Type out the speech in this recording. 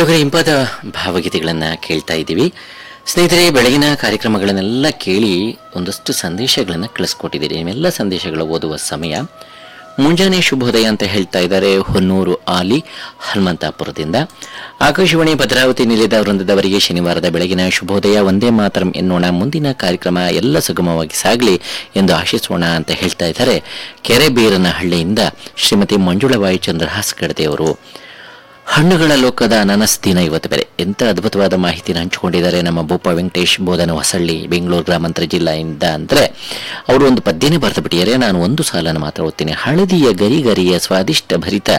ಕೇಳುಗರ ಇಂಪಾದ ಭಾವಗೀತೆಗಳನ್ನು ಕೇಳ್ತಾ ಇದ್ದೀವಿ ಸ್ನೇಹಿತರೆ ಬೆಳಗಿನ ಕಾರ್ಯಕ್ರಮಗಳನ್ನೆಲ್ಲ ಕೇಳಿ ಒಂದಷ್ಟು ಸಂದೇಶಗಳನ್ನು ಕಳಿಸ್ಕೊಟ್ಟಿದ್ದೀರಿ ನಿಮ್ಮೆಲ್ಲ ಸಂದೇಶಗಳು ಓದುವ ಸಮಯ ಮುಂಜಾನೆ ಶುಭೋದಯ ಅಂತ ಹೇಳ್ತಾ ಇದ್ದಾರೆ ಹೊನ್ನೂರು ಆಲಿ ಹನುಮಂತಾಪುರದಿಂದ ಆಕಾಶವಾಣಿ ಭದ್ರಾವತಿ ನಿಲಯದ ವೃಂದದವರಿಗೆ ಶನಿವಾರದ ಬೆಳಗಿನ ಶುಭೋದಯ ಒಂದೇ ಮಾತರಂ ಎನ್ನೋಣ ಮುಂದಿನ ಕಾರ್ಯಕ್ರಮ ಎಲ್ಲ ಸುಗಮವಾಗಿ ಸಾಗಲಿ ಎಂದು ಆಶಿಸೋಣ ಅಂತ ಹೇಳ್ತಾ ಇದ್ದಾರೆ ಕೆರೆಬೀರನಹಳ್ಳಿಯಿಂದ ಶ್ರೀಮತಿ ಮಂಜುಳವಾಯಿ ಚಂದ್ರಹಾಸ್ ಕಡದೆಯವರು ಹಣ್ಣುಗಳ ಲೋಕದ ಅನನಸ್ ದಿನ ಇವತ್ತು ಬೇರೆ ಎಂಥ ಅದ್ಭುತವಾದ ಮಾಹಿತಿನ ಹಂಚಿಕೊಂಡಿದ್ದಾರೆ ನಮ್ಮ ಬೋಪ ವೆಂಕಟೇಶ್ ಬೋಧನ ಹೊಸಳ್ಳಿ ಬೆಂಗಳೂರು ಗ್ರಾಮಾಂತರ ಜಿಲ್ಲೆಯಿಂದ ಅಂದರೆ ಅವರು ಒಂದು ಪದ್ಯನೇ ಬರೆದು ಬಿಟ್ಟಿದ್ದಾರೆ ನಾನು ಒಂದು ಸಾಲನ್ನು ಮಾತ್ರ ಓದ್ತೀನಿ ಹಳದಿಯ ಗರಿ ಗರಿಯ ಸ್ವಾದಿಷ್ಟ ಭರಿತ